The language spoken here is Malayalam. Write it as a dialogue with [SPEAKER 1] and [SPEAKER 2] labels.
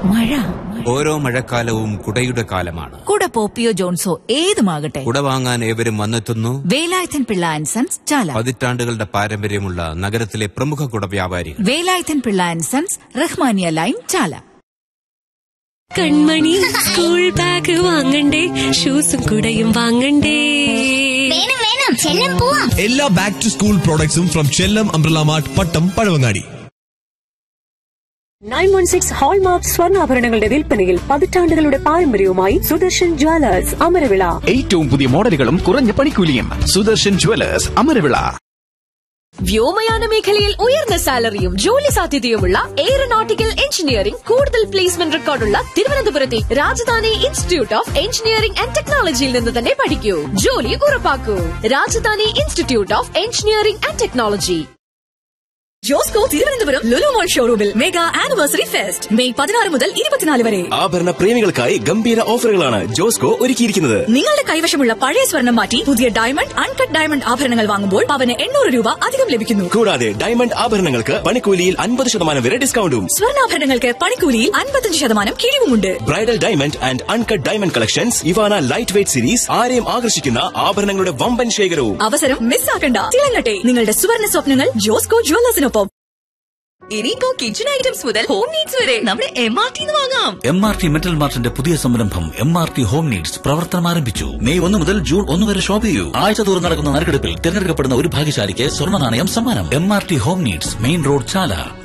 [SPEAKER 1] മഴ
[SPEAKER 2] ഓരോ മഴക്കാലവും കുടയുടെ കാലമാണ്
[SPEAKER 1] കുട പോപ്പിയോ ജോൺസോ ഏതുമാകട്ടെ
[SPEAKER 2] കുട വാങ്ങാൻ ഏവരും വന്നെത്തുന്നു
[SPEAKER 1] വേലായുധൻ പിള്ള ആൻഡ് സൺസ് ചാല
[SPEAKER 2] പതിറ്റാണ്ടുകളുടെ പാരമ്പര്യമുള്ള നഗരത്തിലെ പ്രമുഖ കുട വ്യാപാരികൾ
[SPEAKER 1] Velayudhan Pillai and sons Rahmania lane Chala
[SPEAKER 3] കൺമണി സ്കൂൾ ബാഗ് വാങ്ങണ്ടേ ഷൂസും കുടയും വാങ്ങണ്ടേ
[SPEAKER 4] വേണം വേണം ചെല്ലം പോവാം
[SPEAKER 5] എല്ലാ ബാക്ക് ടു സ്കൂൾ പ്രോഡക്ട്സും from Chellam umbrella mart Pattom Pazhavangadi
[SPEAKER 3] nine one six hallmark സ്വർണ്ണാഭരണങ്ങളുടെ വിൽപ്പനയിൽ പതിറ്റാണ്ടുകളുടെ പാരമ്പര്യവുമായി സുദർശൻ ജ്വല്ലേഴ്സ് അമരവിള
[SPEAKER 6] ഏറ്റവും പുതിയ മോഡലുകളും കുറഞ്ഞ പണിക്കൂലിയും സുദർശൻ ജുവലേഴ്സ് അമരവിള
[SPEAKER 7] വ്യോമയാന മേഖലയിൽ ഉയർന്ന സാലറിയും ജോലി സാധ്യതയുമുള്ള എയറോനോട്ടിക്കൽ എഞ്ചിനീയറിംഗ് കൂടുതൽ പ്ലേസ്മെന്റ് റെക്കോർഡുള്ള തിരുവനന്തപുരത്തെ Rajadhani institute of engineering and ടെക്നോളജിയിൽ നിന്ന് തന്നെ പഠിക്കൂ ജോലി ഉറപ്പാക്കൂ Rajadhani institute of engineering and technology Josco Thiruvananthapuram Lulu Mall ഷോറൂമിൽ മെഗാ ആനിവേഴ്സറി ഫെസ്റ്റ് മെയ് പതിനാറ് മുതൽ ഇരുപത്തിനാല് വരെ
[SPEAKER 8] ആഭരണ പ്രേമികൾക്കായി ഗംഭീര ഓഫറുകളാണ് ജോസ്കോ ഒരുക്കിയിരിക്കുന്നത്
[SPEAKER 7] നിങ്ങളുടെ കൈവശമുള്ള പഴയ സ്വർണം മാറ്റി പുതിയ ഡയമണ്ട് അൺകട്ട് ഡയമണ്ട് ആഭരണങ്ങൾ വാങ്ങുമ്പോൾ പവന് എണ്ണൂറ് രൂപ അധികം ലഭിക്കുന്നു
[SPEAKER 8] കൂടാതെ ഡയമണ്ട് ആഭരണങ്ങൾക്ക് പണിക്കൂലിയിൽ അൻപത് ശതമാനം വരെ ഡിസ്കൗണ്ടും
[SPEAKER 7] സ്വർണ്ണാഭരണങ്ങൾക്ക് പണിക്കൂലിയിൽ അൻപത്തഞ്ച് ശതമാനം കിഴിവുമുണ്ട്
[SPEAKER 8] bridal diamond and uncut diamond collections Ivana light weight series ആരെയും ആകർഷിക്കുന്ന ആഭരണങ്ങളുടെ വമ്പൻ ശേഖരവും
[SPEAKER 7] അവസരം മിസ്സാക്കണ്ട തിളങ്ങട്ടെ നിങ്ങളുടെ സുവർണ സ്വപ്നങ്ങൾ ജോസ്കോ ജ്വല്ലേഴ്സിനൊപ്പം ഇനിയിപ്പോ കിച്ചൺ ഐറ്റംസ് മുതൽ ഹോം നീഡ്സ് വരെ നമ്മുടെ എം ആർ ടി വാങ്ങാം
[SPEAKER 9] എം ആർ ടി മെറ്റൽ മാർട്ടിന്റെ പുതിയ സംരംഭം M R T home needs പ്രവർത്തനം ആരംഭിച്ചു മെയ് ഒന്ന് മുതൽ ജൂൺ ഒന്ന് വരെ ഷോപ്പ് ചെയ്യൂ ആഴ്ച തോറും നടക്കുന്ന നറുക്കെടുപ്പിൽ തിരഞ്ഞെടുക്കപ്പെടുന്ന ഒരു ഭാഗ്യശാലിക്ക് സ്വർണ്ണ നാണയം സമ്മാനം M R T home needs main road ചാല